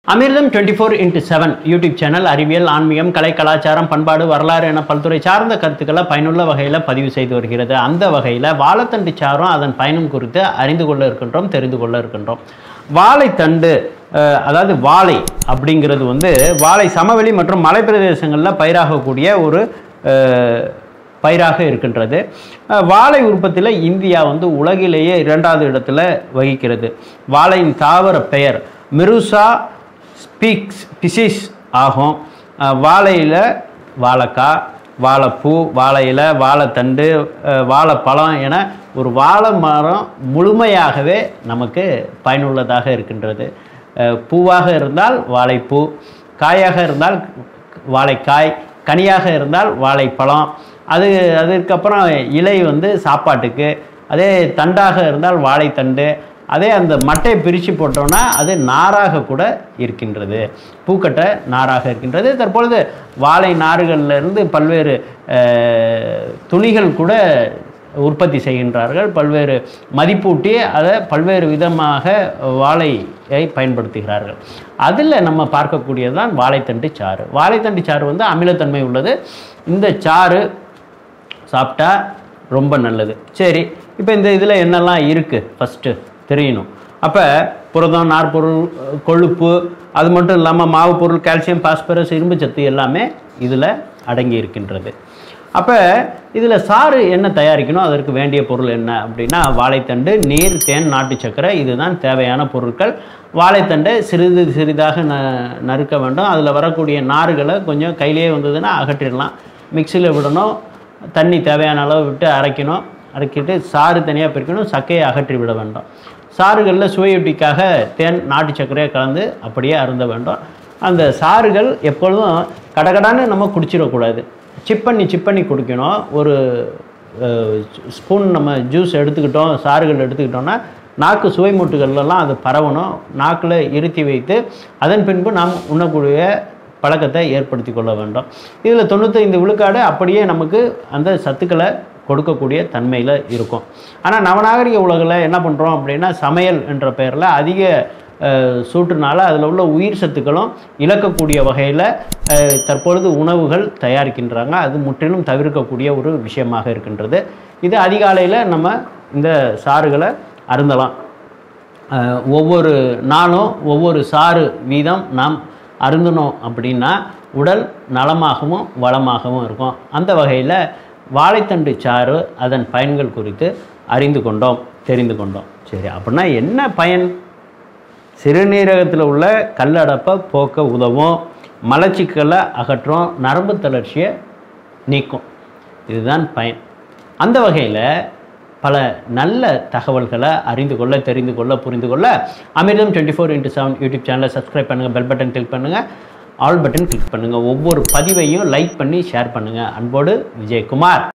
அமிர்தம் twenty four into seven YouTube channel அறிவியல் ஆன்மீகம் கலை கலாச்சாரம் பண்பாடு வரலாறு என பல்துறை சார்ந்த கருத்துக்களை பயனுள்ள வகையில் பதிவு செய்து வருகிறது அந்த வகையில் வாழைத்தண்டு சாரும் அதன் பயணம் குறித்து அறிந்து கொள்ள இருக்கின்றோம் தெரிந்து கொள்ள இருக்கின்றோம் வாழைத்தண்டு அஹ், அதாவது வாழை அப்படிங்கிறது வந்து வாழை சமவெளி மற்றும் மலைப்பிரதேசங்களில் பயிராகக்கூடிய ஒரு அஹ், பயிராக இருக்கின்றது அஹ், வாழை உற்பத்தியில் இந்தியா வந்து உலகிலேயே இரண்டாவது இடத்துல வகிக்கிறது வாழையின் தாவர பெயர் மிருசா ஸ்பீக்ஸ் பிசிஸ் ஆகும் அஹ், வாழையில வாழைக்காய் வாழைப்பூ வாழை இலை வாழைத்தண்டு அஹ், வாழைப்பழம் என ஒரு வாழை மரம் முழுமையாகவே நமக்கு பயனுள்ளதாக இருக்கின்றது அஹ், பூவாக இருந்தால் வாழைப்பூ காயாக இருந்தால் வாழைக்காய் கனியாக இருந்தால் வாழைப்பழம் அது அதுக்கப்புறம் இலை வந்து சாப்பாட்டுக்கு அதே தண்டாக இருந்தால் வாழைத்தண்டு அதே அந்த மட்டையை பிரித்து போட்டோம்னா அது நாராக கூட இருக்கின்றது பூக்கட்டை நாராக இருக்கின்றது தற்பொழுது வாழை நாறுகள்ல இருந்து பல்வேறு அஹ், துணிகள் கூட உற்பத்தி செய்கின்றார்கள் பல்வேறு மதிப்பூட்டி அதை பல்வேறு விதமாக வாழையை பயன்படுத்துகிறார்கள் அதில் நம்ம பார்க்கக்கூடியது தான் வாழைத்தண்டு சாறு வாழைத்தண்டு சாறு வந்து அமிலத்தன்மை உள்ளது இந்த சாறு சாப்பிட்டா ரொம்ப நல்லது சரி இப்போ இந்த இதில் என்னெல்லாம் இருக்குது ஃபஸ்ட்டு தெரியணும் அப்போ புரதம் நார்ப்பொருள் கொழுப்பு அது மட்டும் இல்லாமல் மாவு பொருள் கால்சியம் பாஸ்பரஸ் இரும்பு சத்து எல்லாமே இதில் அடங்கி இருக்கின்றது அப்போ இதில் சாறு என்ன தயாரிக்கணும் அதற்கு வேண்டிய பொருள் என்ன அப்படின்னா வாழைத்தண்டு நீர் தேன் நாட்டு சர்க்கரை இதுதான் தேவையான பொருட்கள் வாழைத்தண்டை சிறிது சிறிதாக ந நறுக்க வேண்டும் அதில் வரக்கூடிய நாறுகளை கொஞ்சம் கையிலேயே வந்ததுன்னா அகற்றிடலாம் மிக்சியில் விடணும் தண்ணி தேவையான அளவு விட்டு அரைக்கணும் அரைக்கிட்டு சாறு தனியாக பிரிக்கணும் சக்கையை அகற்றி விட வேண்டும் சாறுகளில் சுவையொட்டிக்காக தேன் நாட்டு சர்க்கரையை கலந்து அப்படியே அருந்த வேண்டும் அந்த சாறுகள் எப்பொழுதும் கடகடான்னு நம்ம குடிச்சிடக்கூடாது சிப் பண்ணி சிப் பண்ணி குடிக்கணும் ஒரு ஸ்பூன் நம்ம ஜூஸ் எடுத்துக்கிட்டோம் சாறுகள் எடுத்துக்கிட்டோம்னா நாக்கு சுவை மூட்டுகள்லாம் அது பரவணும் நாக்கில் இருத்தி வைத்து அதன் பின்பு நாம் உண்ணக்கூடிய பழக்கத்தை ஏற்படுத்தி கொள்ள வேண்டும் இதில் தொண்ணூத்தைந்து விழுக்காடு அப்படியே நமக்கு அந்த சத்துக்களை கொடுக்கக்கூடிய தன்மையில் இருக்கும் ஆனால் நவநாகரிக உலகில் என்ன பண்ணுறோம் அப்படின்னா சமையல் என்ற பெயரில் அதிக அஹ், சூட்டுனால அதில் உள்ள உயிர் சத்துக்களும் இழக்கக்கூடிய வகையில் அஹ், தற்பொழுது உணவுகள் தயாரிக்கின்றாங்க அது முற்றிலும் தவிர்க்கக்கூடிய ஒரு விஷயமாக இருக்கின்றது இது அதிகாலையில் நம்ம இந்த சாறுகளை அருந்தலாம் அஹ், ஒவ்வொரு நாளும் ஒவ்வொரு சாறு வீதம் நாம் அருந்தினோம் அப்படின்னா உடல் நலமாகவும் வளமாகவும் இருக்கும் அந்த வகையில் வாழைத்தண்டு சாறு அதன் பயன்கள் குறித்து அறிந்து கொண்டோம் தெரிந்து கொண்டோம் சரி அப்படின்னா என்ன பயன் சிறுநீரகத்தில் உள்ள கல்லடப்பை போக்க உதவும் மலச்சிக்கலை அகற்றும் நரம்பு தளர்ச்சியை நீக்கும் இதுதான் பயன் அந்த வகையில் பல நல்ல தகவல்களை அறிந்து கொள்ள தெரிந்து கொள்ள புரிந்து கொள்ள Amirtham twenty four into seven YouTube சேனலை சப்ஸ்கிரைப் பண்ணுங்கள் பெல் பட்டன் கிளிக் பண்ணுங்கள் ஆல் பட்டன் கிளிக் பண்ணுங்கள் ஒவ்வொரு பதிவையும் லைக் பண்ணி ஷேர் பண்ணுங்கள் அன்போடு விஜயகுமார்